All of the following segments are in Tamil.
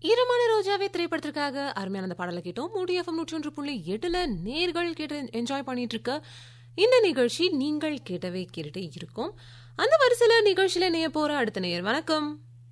ஈரமான ரோஜாவே திரைப்படத்திற்காக அருமையான அந்த பாடலை கேட்டோம் மூடி எஃப்எம் நூற்றி ஒன்று புள்ளி எட்டுல நேர்கள் கேட்டு என்ஜாய் பண்ணிட்டு இருக்க இந்த நிகழ்ச்சி நீங்கள் கேட்டவே கேட்டுட்டே இருக்கும் அந்த வரிசையில நிகழ்ச்சியில நேய போற அடுத்த நேயர் வணக்கம்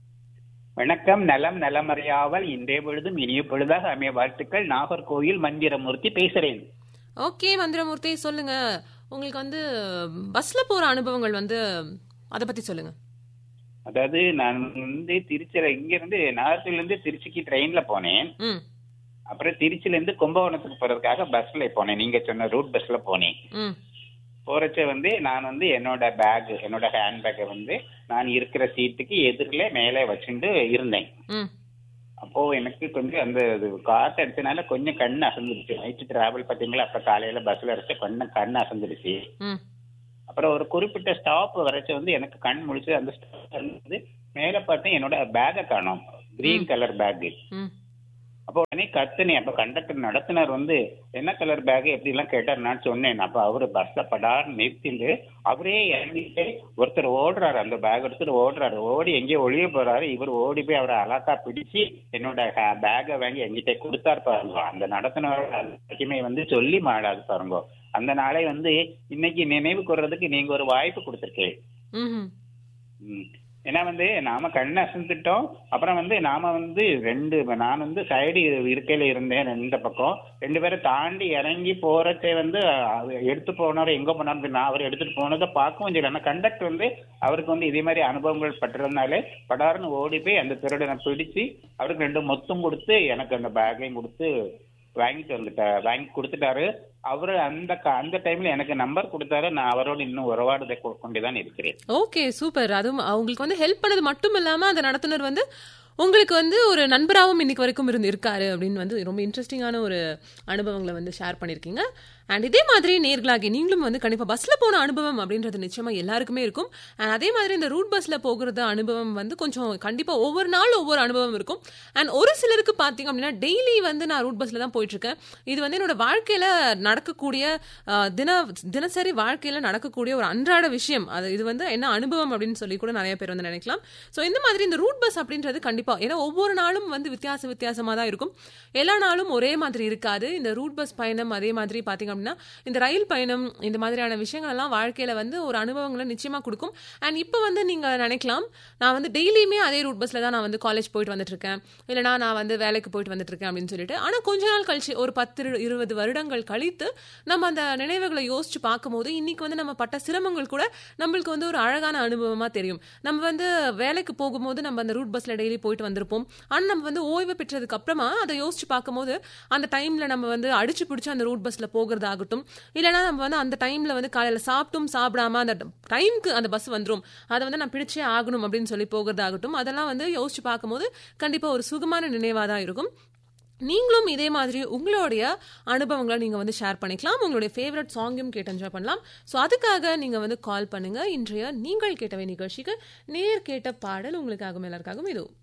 வணக்கம் நலம் நலமறியாவல் இன்றைய பொழுதும் இனிய பொழுதாக அமைய வாழ்த்துக்கள் நாகர்கோயில் மந்திரமூர்த்தி பேசுறேன் ஓகே மந்திரமூர்த்தி சொல்லுங்க உங்களுக்கு வந்து பஸ்ல போற அனுபவங்கள் வந்து அதை பத்தி சொல்லுங்க அதாவது நான் வந்து திருச்சியில இங்க இருந்து நாகர்கோயில இருந்து திருச்சிக்கு ட்ரெயின்ல போனேன் ம் அப்புறம் திருச்சியில இருந்து கும்பகோணத்துக்கு போறதுக்காக பஸ்ல போனேன் நீங்க சொன்ன ரூட் பஸ்ல போனேன் ம் போறச்ச வந்து நான் வந்து என்னோட பேக் என்னோட ஹேண்ட் பேக்கை வந்து நான் இருக்கிற சீட்டுக்கு எதிரில மேலே வச்சுட்டு இருந்தேன் ம் அப்போ எனக்கு கொஞ்சம் அந்த இது காத்து அடிச்சனால கொஞ்சம் கண் அசந்துருச்சு நைட்டு டிராவல் பாத்தீங்களா அப்ப காலையில பஸ்ல அடிச்ச கொஞ்சம் கண் அசந்துருச்சு ம் அப்புறம் ஒரு குறிப்பிட்ட ஸ்டாப் வரைச்ச வந்து எனக்கு கண் முழிச்சு அந்த ஸ்டாப் வந்து மேல பார்த்தேன் என்னோட பேக்கை காணோம் கிரீன் கலர் பேக் ம் அப்போ உடனே கத்துனேன் அப்ப கண்டக்டர் நடத்துனர் வந்து என்ன கலர் பேக் எப்படி எல்லாம் கேட்டார் நான் சொன்னேன் அப்ப அவரு பஸ்ல படார்னு நிறுத்திட்டு அவரே இறங்கிட்டு ஒருத்தர் ஓடுறாரு அந்த பேக் எடுத்துட்டு ஓடுறாரு ஓடி எங்கேயோ ஒளிய போறாரு இவர் ஓடி போய் அவரை அலாக்கா பிடிச்சு என்னோட பேக்கை வாங்கி எங்கிட்ட கொடுத்தாரு பாருங்க அந்த நடத்துனர் வரைக்குமே வந்து சொல்லி மாடாது பாருங்க அந்த நாளை வந்து இன்னைக்கு நினைவு கூறதுக்கு நீங்க ஒரு வாய்ப்பு கொடுத்துருக்கேன் ம் ம். ஏன்னா வந்து நாம கண்ணை அசந்துட்டோம் அப்புறம் வந்து நாம வந்து ரெண்டு நான் வந்து சைடு இருக்கையில இருந்தேன் ரெண்டு பக்கம் ரெண்டு பேரும் தாண்டி இறங்கி போறச்சே வந்து அஹ், எடுத்து போனவர் எங்க போனாரு நான் அவர் எடுத்துட்டு போனதை பார்க்கவும் செய்யல ஆனா கண்டக்டர் வந்து அவருக்கு வந்து இதே மாதிரி அனுபவங்கள் பட்டுறதுனால படார்னு ஓடி போய் அந்த திருடனை பிடிச்சு அவருக்கு ரெண்டு மொத்தம் கொடுத்து எனக்கு அந்த பேக்கையும் கொடுத்து வாங்கிட்டு வந்துட்டா வாங்கி கொடுத்துட்டாரு அவரு அந்த க- அந்த டைம்ல எனக்கு நம்பர் கொடுத்தாரு நான் அவரோட இன்னும் உறவாடுதை கொண்டுதான் இருக்கிறேன் ஓகே சூப்பர் அதுவும் அவங்களுக்கு வந்து ஹெல்ப் பண்ணது மட்டும் இல்லாம அந்த நடத்துனர் வந்து உங்களுக்கு வந்து ஒரு நண்பராகவும் இன்னைக்கு வரைக்கும் இருந்து இருக்காரு அப்படின்னு வந்து ரொம்ப இன்ட்ரெஸ்டிங்கான ஒரு அனுபவங்களை வந்து ஷேர் பண்ணியிருக்கீங்க அண்ட் இதே மாதிரி நேர்களாகி நீங்களும் வந்து கண்டிப்பாக பஸ்ஸில் போன அனுபவம் அப்படின்றது நிச்சயமாக எல்லாருக்குமே இருக்கும் அண்ட் அதே மாதிரி இந்த ரூட் பஸ்ஸில் போகிறது அனுபவம் வந்து கொஞ்சம் கண்டிப்பாக ஒவ்வொரு நாள் ஒவ்வொரு அனுபவம் இருக்கும் அண்ட் ஒரு சிலருக்கு பார்த்தீங்க அப்படின்னா டெய்லி வந்து நான் ரூட் பஸ்ஸில் தான் போயிட்டுருக்கேன் இது வந்து என்னோட வாழ்க்கையில் நடக்கக்கூடிய அஹ், தின தினசரி வாழ்க்கையில் நடக்கக்கூடிய ஒரு அன்றாட விஷயம் அது இது வந்து என்ன அனுபவம் அப்படின்னு சொல்லி கூட நிறைய பேர் வந்து நினைக்கலாம் ஸோ இந்த மாதிரி இந்த ரூட் பஸ் அப்படின்றது கண்டிப்பாக ஏன்னா ஒவ்வொரு நாளும் வந்து வித்தியாச வித்தியாசமாக தான் இருக்கும் எல்லா நாளும் ஒரே மாதிரி இருக்காது இந்த ரூட் பஸ் பயணம் அதே மாதிரி பார்த்தீங்க அப்படின்னா இந்த ரயில் பயணம் இந்த மாதிரியான விஷயங்கள் எல்லாம் வாழ்க்கையில் வந்து ஒரு அனுபவங்களை நிச்சயமாக கொடுக்கும் அண்ட் இப்போ வந்து நீங்கள் நினைக்கலாம் நான் வந்து டெய்லியுமே அதே ரூட் பஸ்ஸில் தான் நான் வந்து காலேஜ் போயிட்டு வந்துட்டு இருக்கேன் இல்லைனா நான் வந்து வேலைக்கு போயிட்டு வந்துட்டு இருக்கேன் அப்படின்னு சொல்லிட்டு ஆனால் கொஞ்ச நாள் கழிச்சு ஒரு பத்து இரு- இருபது வருடங்கள் கழித்து நம்ம அந்த நினைவுகளை யோசிச்சு பார்க்கும்போது இன்னைக்கு வந்து நம்ம பட்ட சிரமங்கள் கூட நம்மளுக்கு வந்து ஒரு அழகான அனுபவமா தெரியும் நம்ம வந்து வேலைக்கு போகும்போது நம்ம அந்த ரூட் பஸ்ல டெய்லி போயிட்டு வந்திருப்போம் ஆனால் நம்ம வந்து ஓய்வு பெற்றதுக்கு அப்புறமா அதை யோசிச்சு பார்க்கும்போது அந்த டைம்ல நம்ம வந்து அடிச்சு பிடிச்சி அந்த ரூட் பஸ்ல போகிறதாகட்டும் இல்லைனா நம்ம வந்து அந்த டைம்ல வந்து காலையில சாப்பிட்டும் சாப்பிடாம அந்த டைம்க்கு அந்த பஸ் வந்துரும் அதை வந்து நான் பிடிச்சே ஆகணும் அப்படின்னு சொல்லி போகிறதாகட்டும் அதெல்லாம் வந்து யோசிச்சு பார்க்கும்போது கண்டிப்பா ஒரு சுகமான நினைவா தான் இருக்கும் நீங்களும் இதே மாதிரி உங்களுடைய அனுபவங்களை நீங்கள் வந்து ஷேர் பண்ணிக்கலாம் உங்களுடைய ஃபேவரட் சாங்கும் கேட்டு என்ஜாய் பண்ணலாம் ஸோ அதுக்காக நீங்கள் வந்து கால் பண்ணுங்க இன்றைய நீங்கள் கேட்டவை நிகழ்ச்சிக்கு நேர் கேட்ட பாடல் உங்களுக்காகவும் எல்லாருக்காகவும் இது